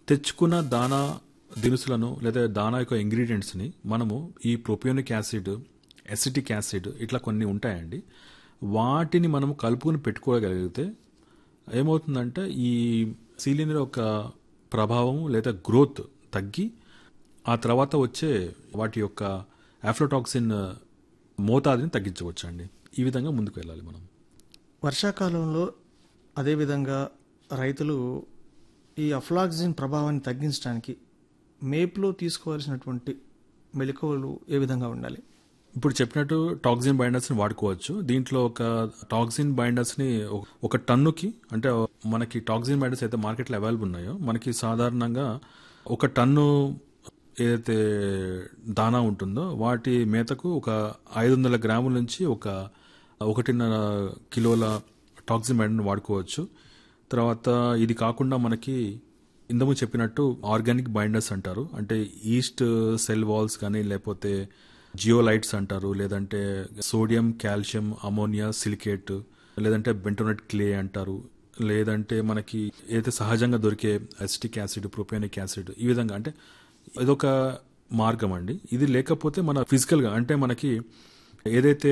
తెచ్చుకున్న దానా దినుసులను లేదా దానా యొక్క ఇంగ్రీడియంట్స్ని మనము ఈ ప్రొపియోనిక్ యాసిడ్ ఎసిటిక్ యాసిడ్ ఇట్లా కొన్ని ఉంటాయండి వాటిని మనం కలుపుకుని పెట్టుకోగలిగితే ఏమవుతుందంటే ఈ సీలిండర్ యొక్క ప్రభావం లేదా గ్రోత్ తగ్గి ఆ తర్వాత వచ్చే వాటి యొక్క ఆఫ్లోటాక్సిన్ మోతాదుని తగ్గించవచ్చండి ఈ విధంగా ముందుకు వెళ్ళాలి మనం వర్షాకాలంలో అదేవిధంగా రైతులు ఈ అఫ్లాక్సిన్ ప్రభావాన్ని తగ్గించడానికి మేపులో తీసుకోవాల్సినటువంటి మెలకువలు ఏ విధంగా ఉండాలి ఇప్పుడు చెప్పినట్టు టాక్సిన్ బైండర్స్ ని వాడుకోవచ్చు దీంట్లో ఒక టాక్సిన్ బైండర్స్ ని ఒక- ఒక టన్నుకి అంటే మనకి టాక్సిన్ బైండర్స్ అయితే మార్కెట్లో అవైలబుల్ ఉన్నాయో మనకి సాధారణంగా ఒక టన్ను ఏదైతే దానా ఉంటుందో వాటి మేతకు ఒక ఐదు వందల గ్రాముల నుంచి ఒక ఒకటిన్నర కిలోల టాక్సిన్ బైండర్ని వాడుకోవచ్చు తర్వాత ఇది కాకుండా మనకి ఇంతకు చెప్పినట్టు ఆర్గానిక్ బైండర్స్ అంటారు అంటే ఈస్ట్ సెల్ వాల్స్ కానీ లేకపోతే జియోలైట్స్ అంటారు లేదంటే సోడియం కాల్షియం అమోనియా సిలికేట్ లేదంటే బెంటోనెట్ క్లే అంటారు లేదంటే మనకి ఏదైతే సహజంగా దొరికే అసిటిక్ యాసిడ్ ప్రొపియోనిక్ యాసిడ్ ఈ విధంగా అంటే ఇదొక మార్గం అండి ఇది లేకపోతే మన ఫిజికల్గా అంటే మనకి ఏదైతే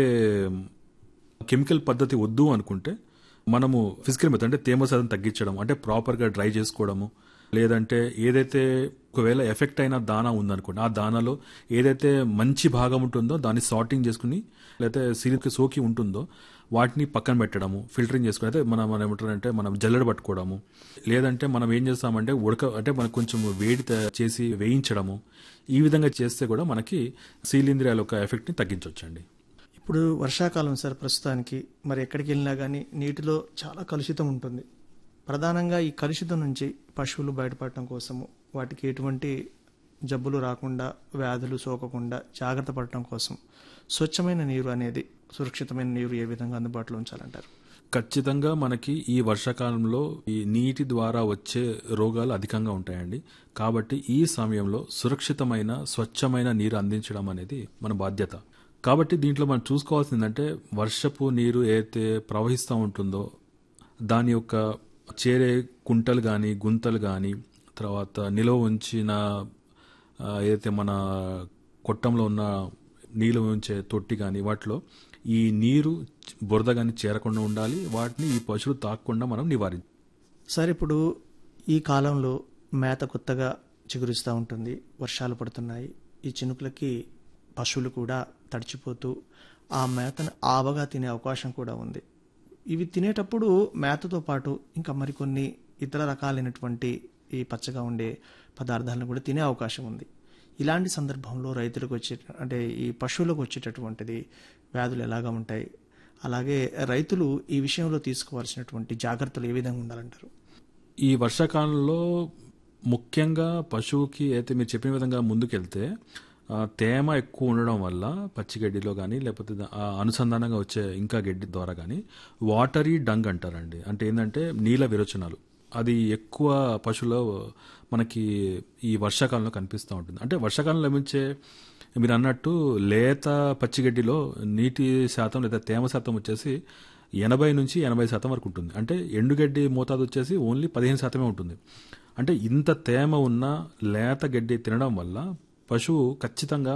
కెమికల్ పద్ధతి వద్దు అనుకుంటే మనము ఫిజికల్ మెథడ్ అంటే తేమ శాతం తగ్గించడం అంటే ప్రాపర్గా డ్రై చేసుకోవడము లేదంటే ఏదైతే ఒకవేళ ఎఫెక్ట్ అయిన దానా ఉందనుకోండి ఆ దానాలో ఏదైతే మంచి భాగం ఉంటుందో దాన్ని సార్టింగ్ చేసుకుని లేకపోతే సిరికి సోకి ఉంటుందో వాటిని పక్కన పెట్టడము ఫిల్టరింగ్ చేసుకుని అయితే మనం మనం ఏమంటారంటే మనం జల్లెడ పట్టుకోవడము లేదంటే మనం ఏం చేస్తామంటే ఉడక అంటే మనకు కొంచెం వేడి త- చేసి వేయించడము ఈ విధంగా చేస్తే కూడా మనకి సీలింద్రియాల యొక్క ఎఫెక్ట్ని తగ్గించవచ్చండి ఇప్పుడు వర్షాకాలం సార్ ప్రస్తుతానికి మరి ఎక్కడికి వెళ్ళినా కానీ నీటిలో చాలా కలుషితం ఉంటుంది ప్రధానంగా ఈ కలుషితం నుంచి పశువులు బయటపడటం కోసము వాటికి ఎటువంటి జబ్బులు రాకుండా వ్యాధులు సోకకుండా జాగ్రత్త పడటం కోసం స్వచ్ఛమైన నీరు అనేది సురక్షితమైన నీరు ఏ విధంగా అందుబాటులో ఉంచాలంటారు ఖచ్చితంగా మనకి ఈ వర్షాకాలంలో ఈ నీటి ద్వారా వచ్చే రోగాలు అధికంగా ఉంటాయండి కాబట్టి ఈ సమయంలో సురక్షితమైన స్వచ్ఛమైన నీరు అందించడం అనేది మన బాధ్యత కాబట్టి దీంట్లో మనం చూసుకోవాల్సిందంటే వర్షపు నీరు ఏదైతే ప్రవహిస్తూ ఉంటుందో దాని యొక్క చేరే కుంటలు కానీ గుంతలు కానీ తర్వాత నిల్వ ఉంచిన ఆ, ఏదైతే మన కొట్టంలో ఉన్న నీళ్ళు ఉంచే తొట్టి కానీ వాటిలో ఈ నీరు బురద కానీ చేరకుండా ఉండాలి వాటిని ఈ పశువులు తాకకుండా మనం నివారించాలి సార్ ఇప్పుడు ఈ కాలంలో మేత కొత్తగా చిగురిస్తూ ఉంటుంది వర్షాలు పడుతున్నాయి ఈ చినుకులకి పశువులు కూడా తడిచిపోతూ ఆ మేతను ఆవగా తినే అవకాశం కూడా ఉంది ఇవి తినేటప్పుడు మేతతో పాటు ఇంకా మరికొన్ని ఇతర రకాలైనటువంటి ఈ పచ్చగా ఉండే పదార్థాలను కూడా తినే అవకాశం ఉంది ఇలాంటి సందర్భంలో రైతులకు వచ్చే అంటే ఈ పశువులకు వచ్చేటటువంటిది వ్యాధులు ఎలాగా ఉంటాయి అలాగే రైతులు ఈ విషయంలో తీసుకోవాల్సినటువంటి జాగ్రత్తలు ఏ విధంగా ఉండాలంటారు ఈ వర్షాకాలంలో ముఖ్యంగా పశువుకి అయితే మీరు చెప్పిన విధంగా ముందుకెళ్తే ఆ, తేమ ఎక్కువ ఉండడం వల్ల పచ్చిగడ్డిలో కానీ లేకపోతే దా- ఆ అనుసంధానంగా వచ్చే ఇంకా గడ్డి ద్వారా కానీ వాటరీ డంగ్ అంటారండి అంటే ఏంటంటే నీల విరోచనాలు అది ఎక్కువ పశువులో మనకి ఈ వర్షాకాలంలో కనిపిస్తూ ఉంటుంది అంటే వర్షాకాలంలో లభించే మీరు అన్నట్టు లేత పచ్చిగడ్డిలో నీటి శాతం లేదా తేమ శాతం వచ్చేసి ఎనభై నుంచి ఎనభై శాతం వరకు ఉంటుంది అంటే ఎండుగడ్డి మోతాదు వచ్చేసి ఓన్లీ పదిహేను శాతమే ఉంటుంది అంటే ఇంత తేమ ఉన్న లేత గడ్డి తినడం వల్ల పశువు ఖచ్చితంగా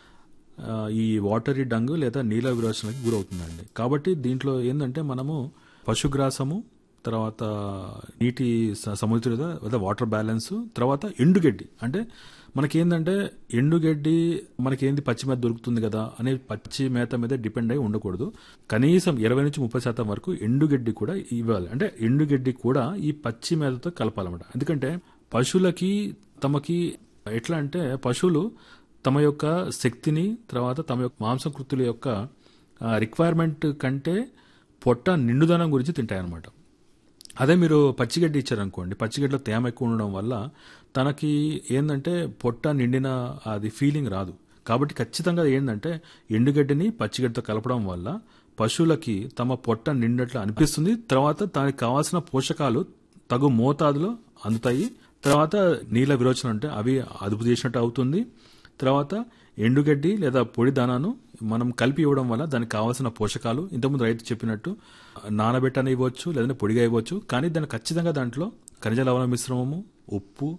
ఆ, ఈ వాటరీ డంగ్ లేదా నీల విరోచనకి గురవుతుందండి కాబట్టి దీంట్లో ఏంటంటే మనము పశుగ్రాసము తర్వాత నీటి స- సమతుల్యత లేదా వాటర్ బ్యాలెన్స్ తర్వాత ఎండుగడ్డి అంటే మనకేందంటే ఎండుగడ్డి మనకేంది పచ్చి మేత దొరుకుతుంది కదా అనే పచ్చి మేత మీద డిపెండ్ అయి ఉండకూడదు కనీసం ఇరవై నుంచి ముప్పై శాతం వరకు ఎండుగడ్డి కూడా ఇవ్వాలి అంటే ఎండుగడ్డి కూడా ఈ పచ్చి మేతతో కలపాలన్నమాట ఎందుకంటే పశువులకి తమకి ఎట్లా అంటే పశువులు తమ యొక్క శక్తిని తర్వాత తమ యొక్క మాంసకృతుల యొక్క రిక్వైర్మెంట్ కంటే పొట్ట నిండుదనం గురించి తింటాయి అన్నమాట అదే మీరు పచ్చిగడ్డి ఇచ్చారనుకోండి పచ్చిగడ్డలో తేమ ఎక్కువ ఉండడం వల్ల తనకి ఏంటంటే పొట్ట నిండిన అది ఫీలింగ్ రాదు కాబట్టి ఖచ్చితంగా ఏంటంటే ఎండుగడ్డిని పచ్చిగడ్డితో కలపడం వల్ల పశువులకి తమ పొట్ట నిండినట్లు అనిపిస్తుంది తర్వాత దానికి కావాల్సిన పోషకాలు తగు మోతాదులో అందుతాయి తర్వాత నీళ్ళ విరోచన అంటే అవి అదుపు చేసినట్టు అవుతుంది తర్వాత ఎండుగడ్డి లేదా పొడి దానాను మనం కలిపి ఇవ్వడం వల్ల దానికి కావాల్సిన పోషకాలు ఇంతకుముందు రైతు చెప్పినట్టు నానబెట్టని ఇవ్వచ్చు లేదంటే పొడిగా ఇవ్వచ్చు కానీ దాన్ని ఖచ్చితంగా దాంట్లో ఖనిజ లవణ మిశ్రమము ఉప్పు